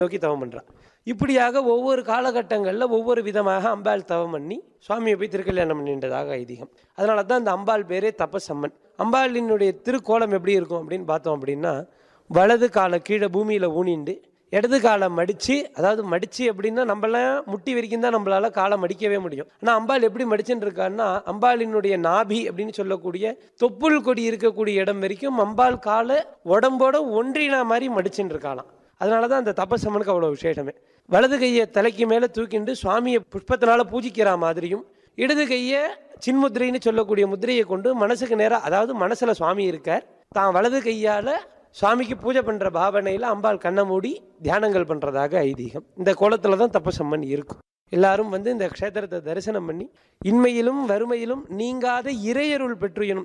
நோக்கி தவம் பண்ணுறா இப்படியாக ஒவ்வொரு காலகட்டங்களில் ஒவ்வொரு விதமாக அம்பாள் தவம் பண்ணி சுவாமியை போய் திருக்கல்யாணம் பண்ணின்றதாக ஐதீகம் அதனால தான் அந்த அம்பாள் பேரே தபசம்மன் அம்பாளினுடைய திருக்கோலம் எப்படி இருக்கும் அப்படின்னு பார்த்தோம் அப்படின்னா வலது காலை கீழே பூமியில் ஊனிண்டு இடது காலை மடித்து அதாவது மடித்து அப்படின்னா நம்மளாம் முட்டி வரைக்கும் தான் நம்மளால காலை மடிக்கவே முடியும் ஆனால் அம்பாள் எப்படி மடிச்சுன்னு இருக்கான்னா அம்பாளினுடைய நாபி அப்படின்னு சொல்லக்கூடிய தொப்புள் கொடி இருக்கக்கூடிய இடம் வரைக்கும் அம்பாள் காலை உடம்போட ஒன்றினா மாதிரி மடிச்சுன்னு இருக்காளாம் அதனால தான் அந்த தபசம்மனுக்கு அவ்வளோ விசேஷமே வலது கையை தலைக்கு மேலே தூக்கிண்டு சுவாமியை புஷ்பத்தினால பூஜிக்கிற மாதிரியும் இடது கையை சின்முத்திரைன்னு சொல்லக்கூடிய முத்திரையை கொண்டு மனசுக்கு நேராக அதாவது மனசில் சுவாமி இருக்கார் தான் வலது கையால் சுவாமிக்கு பூஜை பண்ணுற பாவனையில் அம்பாள் கண்ணை மூடி தியானங்கள் பண்ணுறதாக ஐதீகம் இந்த கோலத்தில் தான் தப்பசம்மன் இருக்கும் எல்லாரும் வந்து இந்த க்ஷேத்திரத்தை தரிசனம் பண்ணி இன்மையிலும் வறுமையிலும் நீங்காத இறையருள் பெற்று எனும்